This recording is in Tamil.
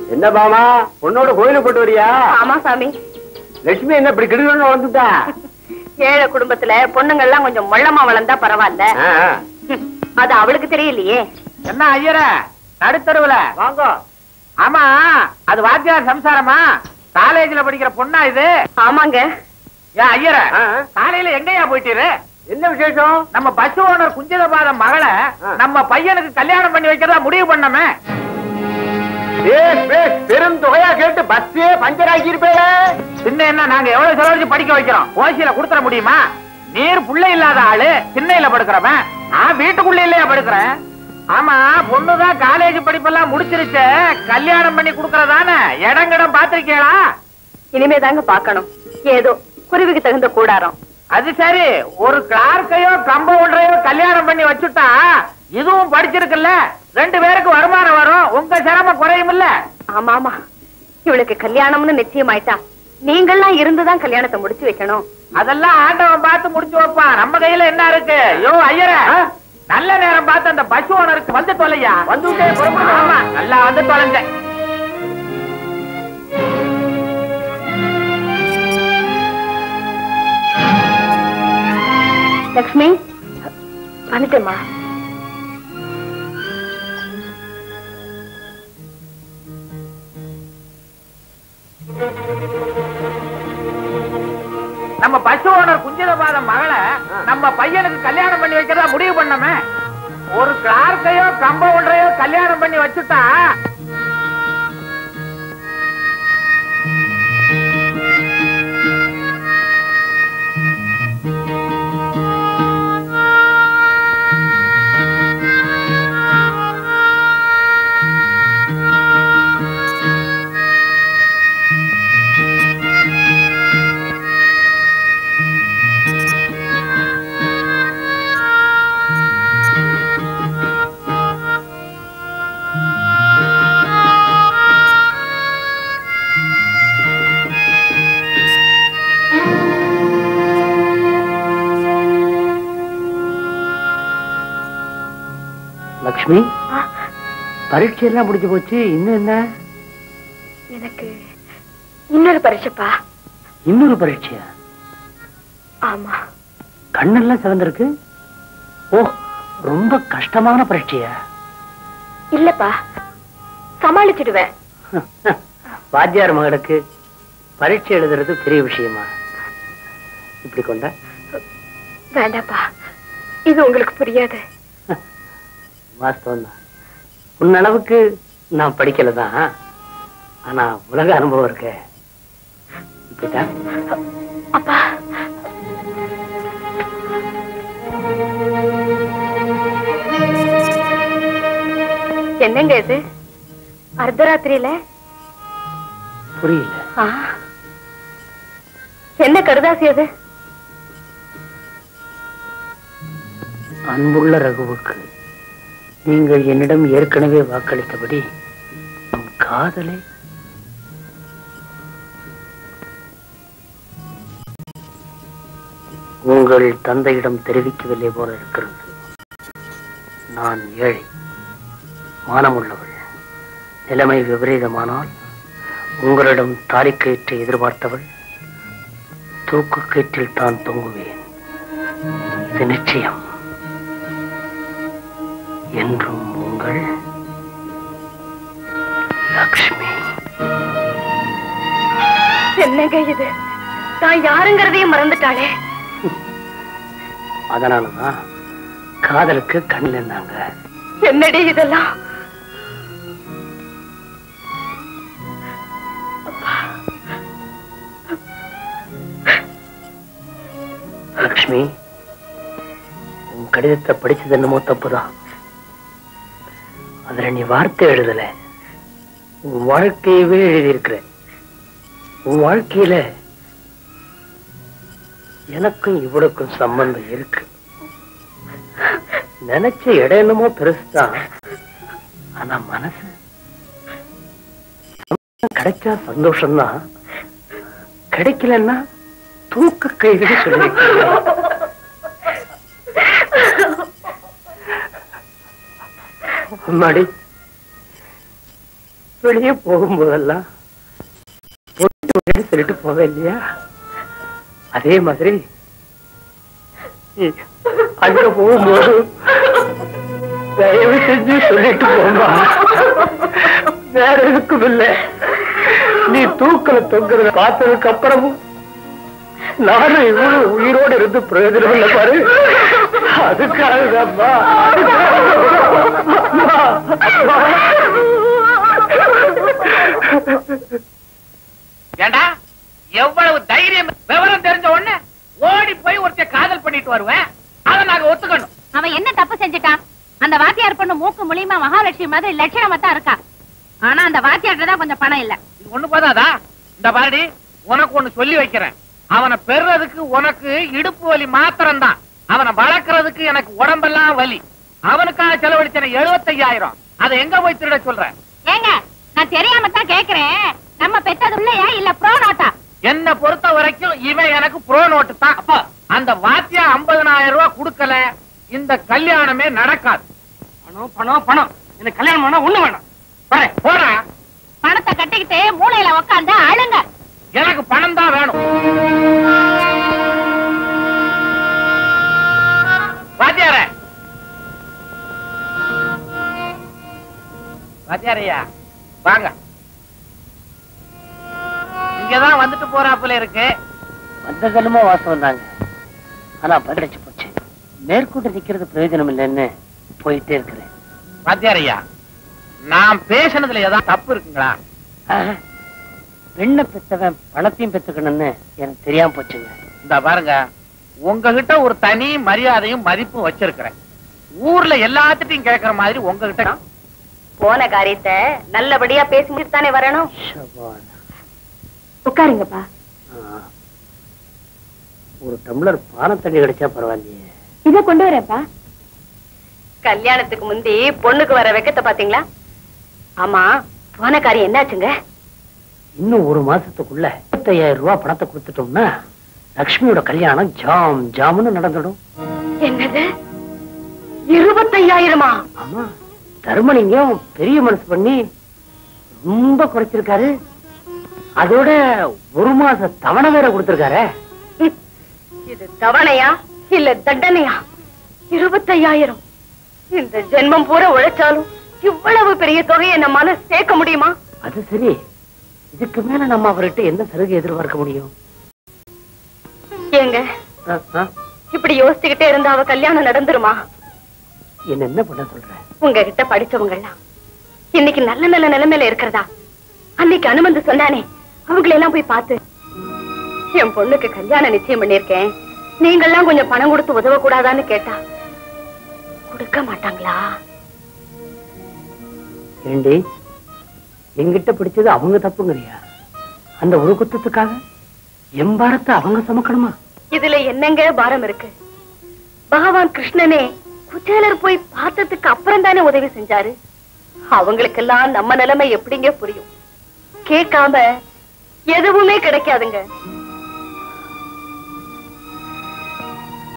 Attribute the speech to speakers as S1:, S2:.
S1: என்ன பாமா பொண்ணோட கோயிலுக்கு போட்டு வரியா
S2: ஆமா சாமி
S1: லட்சுமி என்ன இப்படி கிடுகிடுன்னு வளர்ந்துட்டா
S2: ஏழை குடும்பத்துல பொண்ணுங்க எல்லாம் கொஞ்சம் மொள்ளமா வளர்ந்தா பரவாயில்ல
S1: ஆ, ஆ.
S2: ஹம், அது அவளுக்கு தெரியலையே
S3: என்ன ஐயர நடுத்தருவுல
S1: வாங்க
S3: ஆமா அது வாத்தியார் சம்சாரமா காலேஜ்ல படிக்கிற பொண்ணா இது
S2: ஆமாங்க
S3: ஏன் ஐயர
S1: ஆ.
S3: காலையில எங்கயா போயிட்டீரு
S1: என்ன விசேஷம்
S3: நம்ம பஸ் ஓனர் குஞ்சிதபாதம் மகளை
S1: ஆ.
S3: நம்ம பையனுக்கு கல்யாணம் பண்ணி வைக்கிறதா முடிவு பண்ணமே
S1: பேஸ் பேஸ் பெரும் தொகையா கேட்டு பஸ்ஸே பஞ்சர் ஆக்கி
S3: சின்ன என்ன நாங்க எவ்வளவு செலவழிச்சு படிக்க வைக்கிறோம் ஓசியில கொடுத்துட முடியுமா நீர் புள்ள இல்லாத ஆளு திண்ணையில படுக்கிறவன் நான் வீட்டுக்குள்ள இல்லையா படுக்கிறேன் ஆமா பொண்ணுதான் காலேஜ் படிப்பெல்லாம் முடிச்சிருச்சு கல்யாணம் பண்ணி கொடுக்கறதானே இடங்கிடம் பாத்திருக்கீங்களா
S2: இனிமே தாங்க பாக்கணும் ஏதோ குருவிக்கு தகுந்த கூடாரம்
S3: அது சரி ஒரு கிளார்க்கையோ கம்பவுண்டரையோ கல்யாணம் பண்ணி வச்சுட்டா இதுவும் படிச்சிருக்குல்ல ரெண்டு பேருக்கு வருமானம் வரும் உங்க சிரமம் குறையும் இல்ல
S2: ஆமா ஆமா இவளுக்கு கல்யாணம்னு நிச்சயமாயிட்டா நீங்கள்லாம் இருந்துதான் கல்யாணத்தை முடிச்சு வைக்கணும்
S3: அதெல்லாம் ஆண்டவன் பார்த்து முடிச்சு வைப்பான் நம்ம கையில என்ன இருக்கு யோ ஐயர நல்ல நேரம் பார்த்து அந்த பஸ் ஓனருக்கு வந்து தொலையா வந்து ஆமா நல்லா வந்து தொலைஞ்ச
S2: லக்ஷ்மி வந்துட்டேம்மா
S3: நம்ம பஸ் ஓனர் குஞ்சிதபாத மகளை நம்ம பையனுக்கு கல்யாணம் பண்ணி வைக்கிறதா முடிவு பண்ணமே ஒரு கிளார்க்கையோ கம்பவுண்டரையோ கல்யாணம் பண்ணி வச்சுட்டா
S1: லக்ஷ்மி பரீட்சை எல்லாம் முடிஞ்சு போச்சு இன்னும் என்ன
S2: எனக்கு இன்னொரு பரிசப்பா
S1: இன்னொரு பரீட்சையா
S2: ஆமா
S1: கண்ணெல்லாம் சிவந்திருக்கு ஓ ரொம்ப கஷ்டமான பரீட்சையா
S2: இல்லப்பா சமாளிச்சிடுவேன்
S1: வாத்தியார் மகளுக்கு பரீட்சை எழுதுறது பெரிய விஷயமா இப்படி கொண்ட
S2: வேண்டாப்பா இது உங்களுக்கு புரியாது
S1: வாஸ்தவம் தான் உன் அளவுக்கு நான் படிக்கல தான் ஆனா உலக அனுபவம் இருக்க இப்படித்தான்
S2: அப்பா என்னங்க இது அர்த்தராத்திரியில
S1: புரியல
S2: ஆ. என்ன கருதாசி அது
S1: அன்புள்ள ரகுவுக்கு நீங்கள் என்னிடம் ஏற்கனவே வாக்களித்தபடி நம் காதலை உங்கள் தந்தையிடம் தெரிவிக்கவில்லை போல இருக்கிறது நான் ஏழை மானமுள்ளவள் நிலைமை விபரீதமானால் உங்களிடம் தாலிக்கயிற்றை எதிர்பார்த்தவள் தூக்கு கயிற்றில் தான் தொங்குவேன் இது நிச்சயம் என்றும் உங்கள் லக்ஷ்மி
S2: என்னங்க இது நான் யாருங்கிறதையும் மறந்துட்டாளே
S1: அதனாலதான் காதலுக்கு கண் இருந்தாங்க
S2: என்னடி இதெல்லாம்
S1: லக்ஷ்மி உன் கடிதத்தை படிச்சது என்னமோ தப்புதான் அதுல நீ வார்த்தை எழுதல உன் வாழ்க்கையவே எழுதியிருக்கிற உன் வாழ்க்கையில எனக்கும் இவளுக்கும் சம்பந்தம் இருக்கு நினைச்ச இடம் என்னமோ பெருசுதான் ஆனா மனசு கிடைச்சா சந்தோஷம்தான் கிடைக்கலன்னா தூக்க கைகள் சொல்லியிருக்கீங்க அம்மாடி வெளியே போகும்போதெல்லாம் போயிட்டு வரேன்னு சொல்லிட்டு போவேன் இல்லையா அதே மாதிரி நீ அங்க போகும்போது தயவு செஞ்சு சொல்லிட்டு போமா வேற எதுக்கும் இல்ல நீ தூக்கல தொங்குறத பார்த்ததுக்கு அப்புறமும் நானும் இவ்வளவு உயிரோடு இருந்து பிரயோஜனம் இல்லை பாரு அதுக்காகதாம்மா
S3: ஏண்டா எவ்வளவு தைரியம் விவரம் தெரிஞ்ச உடனே ஓடி போய் ஒருத்தர் காதல் பண்ணிட்டு வருவேன் அதை நாங்க ஒத்துக்கணும்
S2: அவன் என்ன தப்பு செஞ்சுட்டான் அந்த வாத்தியார் பொண்ணு மூக்கு மூலியமா மகாலட்சுமி மாதிரி லட்சணமா தான் இருக்கா ஆனா அந்த வாத்தியார்ட்ட தான் கொஞ்சம் பணம் இல்ல
S3: இது ஒண்ணு போதாதா இந்த பாரடி உனக்கு ஒண்ணு சொல்லி வைக்கிறேன் அவனை பெறுறதுக்கு உனக்கு இடுப்பு வலி மாத்திரம் தான் அவனை வளர்க்கறதுக்கு எனக்கு உடம்பெல்லாம் வலி அவனுக்காக செலவழிச்சன எழுபத்தையாயிரம் அதை எங்க போய் திருட சொல்ற
S2: ஏங்க நான் தெரியாம தான் கேக்குறேன் நம்ம பெத்தது இல்லையா இல்ல ப்ரோ நோட்டா
S3: என்ன பொறுத்த வரைக்கும் இவன் எனக்கு ப்ரோ நோட்டு தான் அப்ப அந்த வாத்தியா 50000 ரூபாய் கொடுக்கல இந்த கல்யாணமே நடக்காது
S1: பணம் பணம் பணம் எனக்கு கல்யாணம் பண்ணா ஒண்ணு வேண்டாம்
S3: போறேன், போறேன்
S2: பணத்தை கட்டிக்கிட்டு மூளையில உக்காந்து அழுங்க
S3: எனக்கு பணம் தான் வேணும் வாத்தியார வாத்தியாரையா வாங்க இங்கதான் வந்துட்டு போறாப்புல இருக்கு
S1: வந்ததென்னமோ வாசம் வந்தாங்க ஆனா பதிலடிச்சு போச்சு மேற்கொண்டு நிக்கிறது பிரயோஜனம் இல்லைன்னு போயிட்டே இருக்கிறேன்
S3: வாத்தியாரையா நான் பேசுனதுல ஏதாவது தப்பு இருக்குங்களா
S1: ஆஹா. பெண்ணை பெத்தவன் பணத்தையும் பெத்துக்கணும்னு எனக்கு தெரியாம போச்சுங்க
S3: இந்த பாருங்க உங்ககிட்ட ஒரு தனி மரியாதையும் மதிப்பும் வச்சிருக்கிறேன் ஊர்ல எல்லாத்துட்டையும் கேட்கற மாதிரி உங்ககிட்ட
S2: போன காரியத்தை நல்லபடியா பேசிட்டு தானே வரணும்
S1: ஷபான்.
S2: உட்காருங்கப்பா
S1: ஆ. ஒரு டம்ளர் பானை தண்ணி கிடைச்சா பரவாயில்லையே
S2: இத கொண்டு வரேன்ப்பா கல்யாணத்துக்கு முந்தி பொண்ணுக்கு வர வெக்கத்தை பாத்தீங்களா ஆமா போன காரியம் என்னாச்சுங்க
S1: இன்னும் ஒரு மாசத்துக்குள்ள இருபத்தையாயிரம் ரூபாய் பணத்தை கொடுத்துட்டோம்னா லக்ஷ்மியோட கல்யாணம் ஜாம் ஜாம்னு நடந்துடும்
S2: என்னது இருபத்தையாயிரமா
S1: ஆமா தர்மலிங்கம் பெரிய மனசு பண்ணி ரொம்ப குறைச்சிருக்காரு அதோட ஒரு மாச தவணை வேற கொடுத்திருக்காரே
S2: இது தவணையா இல்ல தண்டனையா இருபத்தையாயிரம் இந்த ஜென்மம் பூரா உழைச்சாலும் இவ்வளவு பெரிய தொகையை நம்மால சேர்க்க முடியுமா
S1: அது சரி இதுக்கு மேல நம்ம அவர்கிட்ட என்ன சலுகை எதிர்பார்க்க முடியும்
S2: ஏங்க
S1: ஆ, ஆ,
S2: இப்படி யோசிச்சுக்கிட்டே இருந்தா அவ கல்யாணம் நடந்துருமா
S1: என்ன என்ன பண்ண சொல்ற
S2: உங்ககிட்ட படிச்சவங்க எல்லாம் இன்னைக்கு நல்ல நல்ல நிலைமையில இருக்கிறதா அன்னைக்கு அனுமந்து சொன்னானே அவங்களை எல்லாம் போய் பார்த்து என் பொண்ணுக்கு கல்யாணம் நிச்சயம் பண்ணிருக்கேன் நீங்கெல்லாம் கொஞ்சம் பணம் கொடுத்து உதவ கூடாதான்னு கேட்டா கொடுக்க மாட்டாங்களா
S1: ஏண்டி எங்கிட்ட பிடிச்சது அவங்க தப்புங்கறியா அந்த ஒரு குத்தத்துக்காக எம்பாரத்தை அவங்க சுமக்கணுமா
S2: இதுல என்னங்க பாரம் இருக்கு பகவான் கிருஷ்ணனே குச்சேலர் போய் பார்த்ததுக்கு அப்புறம் தானே உதவி செஞ்சாரு அவங்களுக்கெல்லாம் நம்ம நிலைமை எப்படிங்க புரியும் கேட்காம எதுவுமே கிடைக்காதுங்க